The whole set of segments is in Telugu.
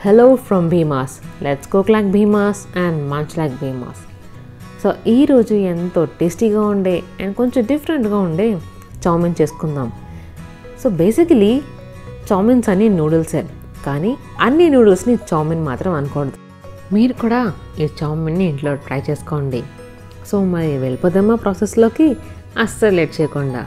hello from Bhima's let's cook like Bhima's and munch like Bhima's so ఈరోజు ఎంతో టేస్టీగా ఉండే అండ్ కొంచెం డిఫరెంట్గా ఉండే చౌమిన్ చేసుకుందాం సో బేసికలీ చౌమిన్స్ అన్ని నూడిల్సే కానీ అన్ని నూడిల్స్ని చౌమిన్ మాత్రం అనకూడదు మీరు కూడా ఈ చౌమిన్ని ఇంట్లో ట్రై చేసుకోండి సో మరి వెళ్ళిపోదామా ప్రాసెస్లోకి అస్సలు లేట్ చేయకుండా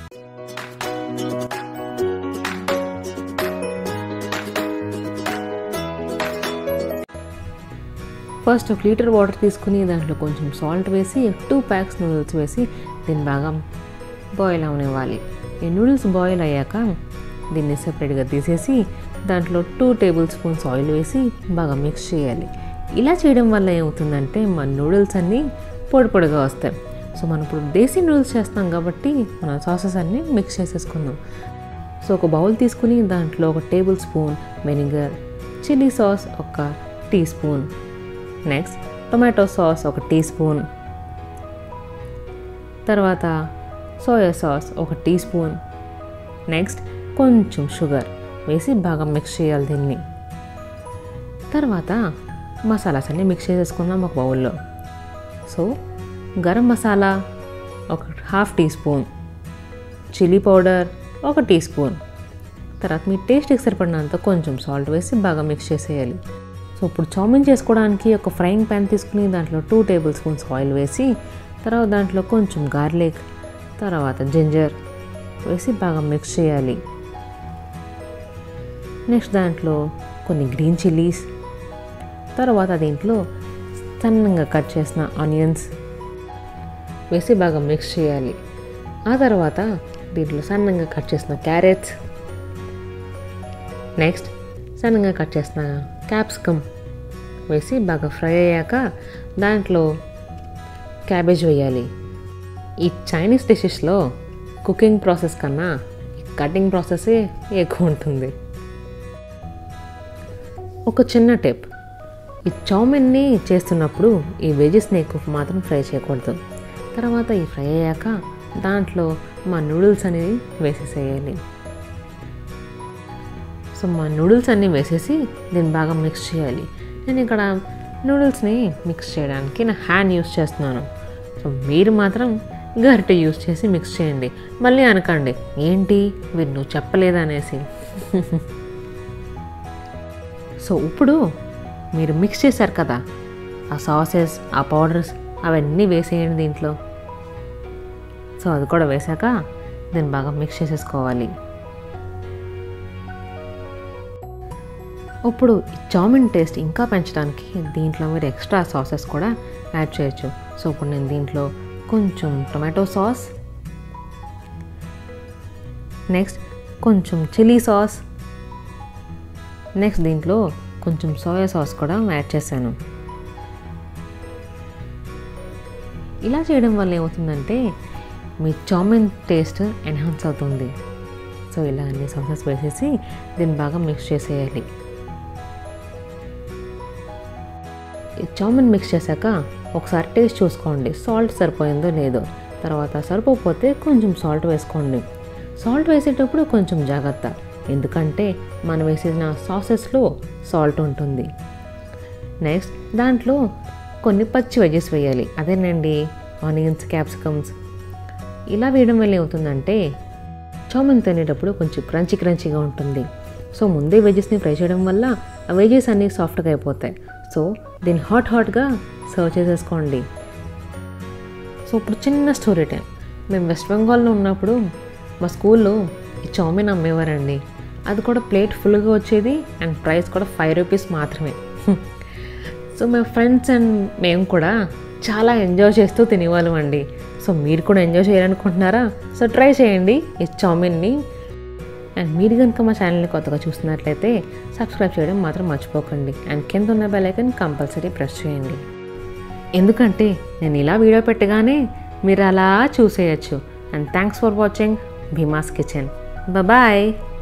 ఫస్ట్ ఒక లీటర్ వాటర్ తీసుకుని దాంట్లో కొంచెం సాల్ట్ వేసి టూ ప్యాక్స్ నూడిల్స్ వేసి దీన్ని బాగా బాయిల్ అవనివ్వాలి ఈ నూడిల్స్ బాయిల్ అయ్యాక దీన్ని సెపరేట్గా తీసేసి దాంట్లో టూ టేబుల్ స్పూన్స్ ఆయిల్ వేసి బాగా మిక్స్ చేయాలి ఇలా చేయడం వల్ల ఏమవుతుందంటే మన నూడిల్స్ అన్నీ పొడి పొడిగా వస్తాయి సో మనం ఇప్పుడు దేశీ నూడిల్స్ చేస్తాం కాబట్టి మన సాసెస్ అన్నీ మిక్స్ చేసేసుకుందాం సో ఒక బౌల్ తీసుకుని దాంట్లో ఒక tablespoon vinegar chilli sauce ఒక teaspoon next tomato sauce ఒక టీ స్పూన్ తర్వాత సోయా సాస్ ఒక టీ స్పూన్ నెక్స్ట్ కొంచెం షుగర్ వేసి బాగా మిక్స్ చేయాలి దీన్ని తర్వాత మసాలాస్ అన్నీ మిక్స్ చేసేసుకుందాం ఒక బౌల్లో సో గరం మసాలా ఒక half teaspoon chilli powder ఒక టీ స్పూన్ తర్వాత మీ టేస్ట్కి సరిపడినంత కొంచెం సాల్ట్ వేసి బాగా మిక్స్ చేసేయాలి సో ఇప్పుడు చౌమిన్ చేసుకోవడానికి ఒక ఫ్రైయింగ్ ప్యాన్ తీసుకుని దాంట్లో టూ టేబుల్ స్పూన్స్ ఆయిల్ వేసి తర్వాత దాంట్లో కొంచెం గార్లిక్ తర్వాత జింజర్ వేసి బాగా మిక్స్ చేయాలి నెక్స్ట్ దాంట్లో కొన్ని గ్రీన్ చిల్లీస్ తర్వాత దీంట్లో సన్నంగా కట్ చేసిన ఆనియన్స్ వేసి బాగా మిక్స్ చేయాలి ఆ తర్వాత దీంట్లో సన్నంగా కట్ చేసిన క్యారెట్స్ నెక్స్ట్ సన్నంగా కట్ చేసిన క్యాప్సికమ్ వేసి బాగా ఫ్రై అయ్యాక దాంట్లో క్యాబేజ్ వేయాలి ఈ చైనీస్ డిషెస్లో కుకింగ్ ప్రాసెస్ కన్నా కటింగ్ ప్రాసెసే ఎక్కువ ఉంటుంది ఒక చిన్న టిప్ ఈ చౌమిన్ని చేస్తున్నప్పుడు ఈ వెజెస్ని ఎక్కువ మాత్రం ఫ్రై చేయకూడదు తర్వాత ఈ ఫ్రై అయ్యాక దాంట్లో మా నూడిల్స్ అనేది వేసేసేయాలి సో మా నూడిల్స్ అన్నీ వేసేసి దీన్ని బాగా మిక్స్ చేయాలి నేను ఇక్కడ నూడిల్స్ని మిక్స్ చేయడానికి నా హ్యాండ్ యూస్ చేస్తున్నాను సో మీరు మాత్రం గరిటె యూస్ చేసి మిక్స్ చేయండి మళ్ళీ అనకండి ఏంటి వీరు నువ్వు చెప్పలేదనేసి సో ఇప్పుడు మీరు మిక్స్ చేశారు కదా ఆ సాసెస్ ఆ పౌడర్స్ అవన్నీ వేసేయండి దీంట్లో సో అది కూడా వేసాక దీన్ని బాగా మిక్స్ చేసేసుకోవాలి ఇప్పుడు ఈ చామిన్ టేస్ట్ ఇంకా పెంచడానికి దీంట్లో మీరు ఎక్స్ట్రా సాసెస్ కూడా యాడ్ చేయొచ్చు సో ఇప్పుడు నేను దీంట్లో కొంచెం టొమాటో సాస్ నెక్స్ట్ కొంచెం చిల్లీ సాస్ నెక్స్ట్ దీంట్లో కొంచెం సోయా సాస్ కూడా యాడ్ చేశాను ఇలా చేయడం వల్ల ఏమవుతుందంటే మీ చామిన్ టేస్ట్ ఎన్హాన్స్ అవుతుంది సో ఇలా అన్ని సాసెస్ వేసేసి దీన్ని బాగా మిక్స్ చేసేయాలి చామిన్ మిక్స్ చేశాక ఒకసారి టేస్ట్ చూసుకోండి సాల్ట్ సరిపోయిందో లేదో తర్వాత సరిపోకపోతే కొంచెం సాల్ట్ వేసుకోండి సాల్ట్ వేసేటప్పుడు కొంచెం జాగ్రత్త ఎందుకంటే మనం వేసిన సాసెస్లో సాల్ట్ ఉంటుంది నెక్స్ట్ దాంట్లో కొన్ని పచ్చి వెజెస్ వేయాలి అదేనండి ఆనియన్స్ క్యాప్సికమ్స్ ఇలా వేయడం వల్ల ఏమవుతుందంటే చౌమిన్ తినేటప్పుడు కొంచెం క్రంచీ క్రంచీగా ఉంటుంది సో ముందే వెజెస్ని ఫ్రై చేయడం వల్ల ఆ వెజెస్ అన్నీ సాఫ్ట్గా అయిపోతాయి సో దీన్ని హాట్ హాట్గా సర్వ్ చేసేసుకోండి సో ఇప్పుడు చిన్న స్టోరీ టైం మేము వెస్ట్ బెంగాల్లో ఉన్నప్పుడు మా స్కూల్లో ఈ చౌమిన్ అమ్మేవారండి అది కూడా ప్లేట్ ఫుల్గా వచ్చేది అండ్ ప్రైస్ కూడా ఫైవ్ రూపీస్ మాత్రమే సో మా ఫ్రెండ్స్ అండ్ మేము కూడా చాలా ఎంజాయ్ చేస్తూ తినేవాళ్ళం అండి సో మీరు కూడా ఎంజాయ్ చేయాలనుకుంటున్నారా సో ట్రై చేయండి ఈ చౌమిన్ని అండ్ మీరు కనుక మా ఛానల్ని కొత్తగా చూస్తున్నట్లయితే సబ్స్క్రైబ్ చేయడం మాత్రం మర్చిపోకండి అండ్ కింద ఉన్న బెల్ ఐకన్ కంపల్సరీ ప్రెస్ చేయండి ఎందుకంటే నేను ఇలా వీడియో పెట్టగానే మీరు అలా చూసేయచ్చు and thanks for watching Bhima's kitchen bye